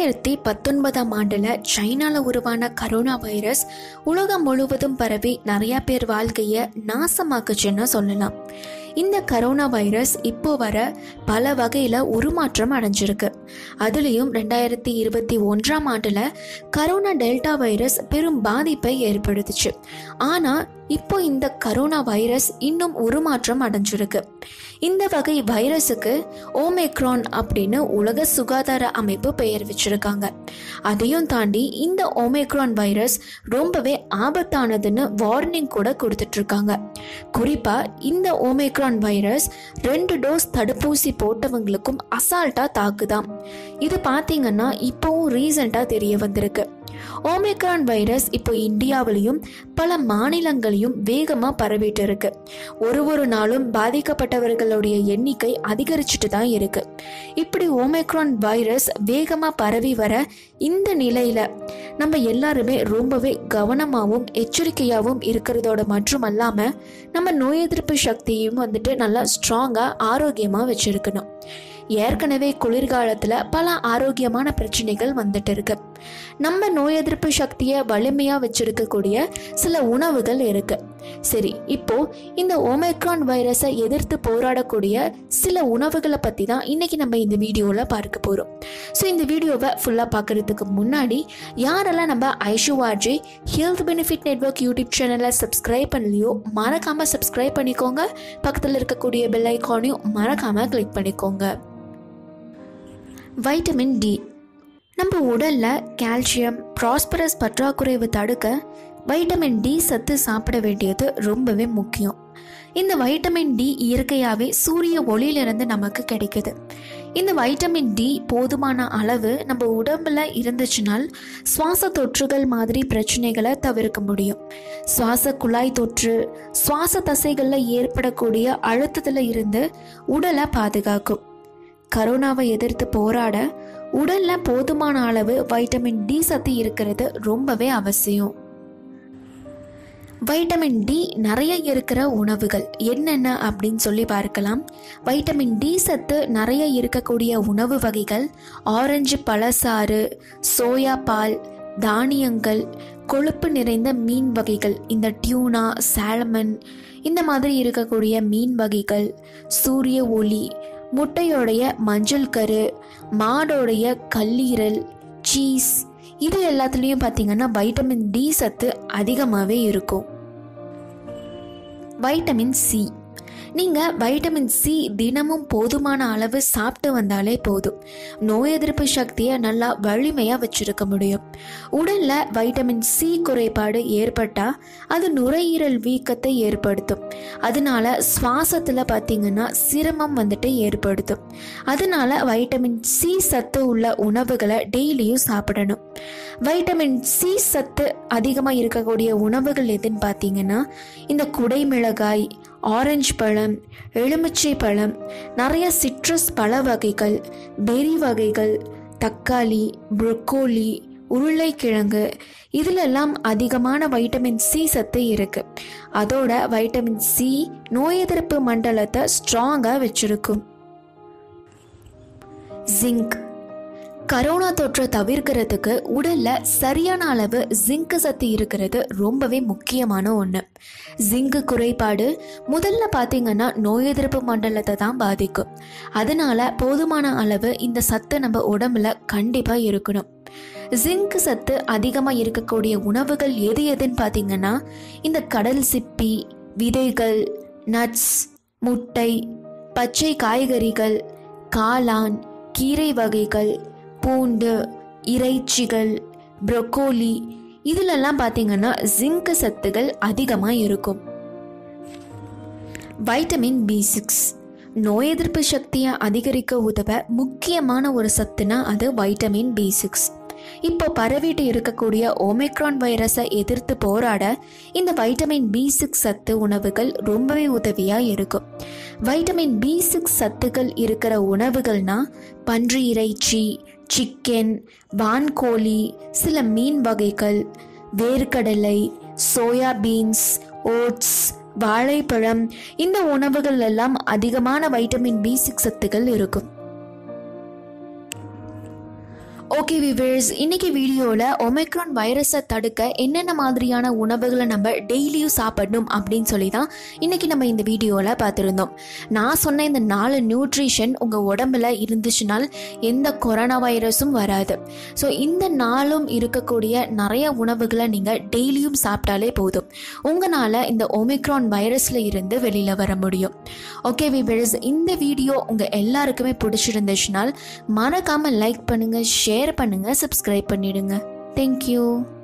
ரெண்டாயிரத்தி பத்தொன்பதாம் ஆண்டில் சைனாவில் உருவான கரோனா வைரஸ் உலகம் முழுவதும் பரவி நிறையா பேர் வாழ்க்கையை நாசமாக்குச்சுன்னு சொல்லலாம் இந்த கரோனா வைரஸ் இப்போ வர பல வகையில் உருமாற்றம் அடைஞ்சிருக்கு அதுலேயும் ரெண்டாயிரத்தி இருபத்தி ஒன்றாம் ஆண்டில் கரோனா டெல்டா வைரஸ் பெரும் பாதிப்பை ஏற்படுத்துச்சு ஆனால் இப்போ இந்த கரோனா வைரஸ் இன்னும் உருமாற்றம் அடைஞ்சிருக்கு இந்த வகை வைரஸுக்கு ஓமேக்ரான் அப்படின்னு உலக சுகாதார அமைப்பு பெயர் வச்சிருக்காங்க அதையும் தாண்டி இந்த ஓமேக்ரான் வைரஸ் ரொம்பவே ஆபத்தானதுன்னு வார்னிங் கூட கொடுத்துட்டு இருக்காங்க குறிப்பா இந்த ஓமேக்ரான் வைரஸ் ரெண்டு டோஸ் தடுப்பூசி போட்டவங்களுக்கும் அசால்ட்டா தாக்குதாம் இது பார்த்தீங்கன்னா இப்போவும் ரீசெண்டாக தெரிய வந்திருக்கு ஓமிக்ரான் வைரஸ் இப்போ இந்தியாவிலையும் பல மாநிலங்களையும் வேகமாக பரவிட்டு இருக்கு ஒரு ஒரு நாளும் பாதிக்கப்பட்டவர்களுடைய எண்ணிக்கை அதிகரிச்சுட்டு தான் இருக்கு இப்படி ஓமிக்ரான் வைரஸ் வேகமாக பரவி வர இந்த நிலையில நம்ம எல்லாருமே ரொம்பவே கவனமாகவும் எச்சரிக்கையாகவும் இருக்கிறதோட மட்டும் அல்லாம நம்ம நோய் எதிர்ப்பு சக்தியையும் வந்துட்டு நல்லா ஸ்ட்ராங்காக ஆரோக்கியமாக வச்சிருக்கணும் ஏற்கனவே குளிர்காலத்தில் பல ஆரோக்கியமான பிரச்சனைகள் வந்துட்டு இருக்கு நம்ம நோய் எதிர்ப்பு சக்தியை வலிமையாக வச்சிருக்கக்கூடிய சில உணவுகள் இருக்கு சரி இப்போ இந்த ஓமைக்ரான் வைரஸை எதிர்த்து போராடக்கூடிய சில உணவுகளை பற்றி தான் இன்னைக்கு நம்ம இந்த வீடியோவில் பார்க்க போகிறோம் ஸோ இந்த வீடியோவை ஃபுல்லாக பார்க்குறதுக்கு முன்னாடி யாரெல்லாம் நம்ம ஐஷுவார்ஜி ஹெல்த் பெனிஃபிட் நெட்ஒர்க் யூடியூப் சேனலை சப்ஸ்கிரைப் பண்ணலையோ மறக்காமல் சப்ஸ்கிரைப் பண்ணிக்கோங்க பக்கத்தில் இருக்கக்கூடிய பெல் ஐக்கானையும் மறக்காமல் கிளிக் பண்ணிக்கோங்க வைட்டமின் டி நம்ம உடலில் கால்சியம் ப்ராஸ்பரஸ் பற்றாக்குறைவு தடுக்க வைட்டமின் டி சத்து சாப்பிட வேண்டியது ரொம்பவே முக்கியம் இந்த வைட்டமின் டி இயற்கையாகவே சூரிய ஒளியிலிருந்து நமக்கு கிடைக்குது இந்த வைட்டமின் டி போதுமான அளவு நம்ம உடம்புல இருந்துச்சுனால் சுவாச தொற்றுகள் மாதிரி பிரச்சனைகளை தவிர்க்க முடியும் சுவாச குழாய் தொற்று சுவாச தசைகளில் ஏற்படக்கூடிய அழுத்தத்தில் இருந்து உடலை பாதுகாக்கும் கரோனாவை எதிர்த்து போராட உடல்ல போதுமான அளவு வைட்டமின் டி சத்து இருக்கிறது ரொம்பவே அவசியம் வைட்டமின் டி நிறைய இருக்கிற உணவுகள் என்னென்ன அப்படின்னு சொல்லி பார்க்கலாம் வைட்டமின் டி சத்து நிறைய இருக்கக்கூடிய உணவு வகைகள் ஆரஞ்சு பழசாறு சோயா பால் தானியங்கள் கொழுப்பு நிறைந்த மீன் வகைகள் இந்த டியூனா சாலமன் இந்த மாதிரி இருக்கக்கூடிய மீன் வகைகள் சூரிய ஒளி முட்டையோடைய மஞ்சள் கரு மாடோடைய கல்லீரல் சீஸ் இது எல்லாத்துலேயும் பார்த்தீங்கன்னா வைட்டமின் டி சத்து அதிகமாகவே இருக்கும் வைட்டமின் சி நீங்கள் வைட்டமின் சி தினமும் போதுமான அளவு சாப்பிட்டு வந்தாலே போதும் நோய் எதிர்ப்பு சக்தியை நல்லா வலிமையாக வச்சிருக்க முடியும் உடலில் வைட்டமின் சி குறைபாடு ஏற்பட்டால் அது நுரையீரல் வீக்கத்தை ஏற்படுத்தும் அதனால சுவாசத்தில் பார்த்தீங்கன்னா சிரமம் வந்துட்டு ஏற்படுத்தும் அதனால வைட்டமின் சி சத்து உள்ள உணவுகளை டெய்லியும் சாப்பிடணும் வைட்டமின் சி சத்து அதிகமாக இருக்கக்கூடிய உணவுகள் எதுன்னு பார்த்தீங்கன்னா இந்த குடைமிளகாய் ஆரஞ்சு பழம் எலுமிச்சை பழம் நிறைய சிட்ரஸ் பழ வகைகள் பெரி வகைகள் தக்காளி ப்ரொக்கோலி உருளைக்கிழங்கு இதிலெல்லாம் அதிகமான வைட்டமின் சி சத்து இருக்கு அதோட வைட்டமின் சி நோய் எதிர்ப்பு மண்டலத்தை ஸ்ட்ராங்காக வச்சிருக்கும் ஜிங்க் கரோனா தொற்றை தவிர்க்கிறதுக்கு உடல்ல சரியான அளவு ஜிங்க் சத்து இருக்கிறது ரொம்பவே முக்கியமான ஒன்று ஜிங்க் குறைபாடு முதல்ல பார்த்தீங்கன்னா நோய் எதிர்ப்பு மண்டலத்தை தான் பாதிக்கும் அதனால போதுமான அளவு இந்த சத்து நம்ம உடம்புல கண்டிப்பாக இருக்கணும் ஜிங்க் சத்து அதிகமாக இருக்கக்கூடிய உணவுகள் எது எதுன்னு பார்த்தீங்கன்னா இந்த கடல் சிப்பி விதைகள் நட்ஸ் முட்டை பச்சை காய்கறிகள் காளான் கீரை வகைகள் பூண்டு இறைச்சிகள் ப்ரொக்கோலி இதிலெல்லாம் பார்த்தீங்கன்னா ஜிங்க் சத்துகள் அதிகமாக இருக்கும் வைட்டமின் பி சிக்ஸ் நோய் எதிர்ப்பு சக்தியை அதிகரிக்க உதவ முக்கியமான ஒரு சத்துனா அது வைட்டமின் பி சிக்ஸ் இப்போ பரவிட்டு இருக்கக்கூடிய ஓமிக்ரான் வைரஸை எதிர்த்து போராட இந்த வைட்டமின் பி சிக்ஸ் சத்து உணவுகள் ரொம்பவே உதவியாக இருக்கும் வைட்டமின் பி சிக்ஸ் சத்துக்கள் இருக்கிற உணவுகள்னா பன்றி இறைச்சி சிக்கன் வான்கோழி சில மீன் வகைகள் வேர்க்கடலை சோயா பீன்ஸ் ஓட்ஸ் வாழைப்பழம் இந்த உணவுகள் எல்லாம் அதிகமான வைட்டமின் பி சிக்ஸ் சத்துக்கள் இருக்கும் ஓகே விவர்ஸ் இன்னைக்கு வீடியோவில் ஒமைக்ரான் வைரஸை தடுக்க என்னென்ன மாதிரியான உணவுகளை நம்ம டெய்லியும் சாப்பிடணும் அப்படின்னு சொல்லி தான் இன்னைக்கு நம்ம இந்த வீடியோவில் பார்த்துருந்தோம் நான் சொன்ன இந்த நாலு நியூட்ரிஷன் உங்கள் உடம்புல இருந்துச்சுனால் எந்த கொரோனா வைரஸும் வராது ஸோ இந்த நாளும் இருக்கக்கூடிய நிறைய உணவுகளை நீங்கள் டெய்லியும் சாப்பிட்டாலே போதும் உங்களால் இந்த ஒமிக்ரான் வைரஸில் இருந்து வெளியில் வர முடியும் ஓகே விவர்ஸ் இந்த வீடியோ உங்கள் எல்லாருக்குமே பிடிச்சிருந்துச்சுனால் மறக்காமல் லைக் பண்ணுங்கள் ஷேர் பண்ணுங்கள் சப்ஸ்கிரைப் பண்ணிடுங்க தேங்க்யூ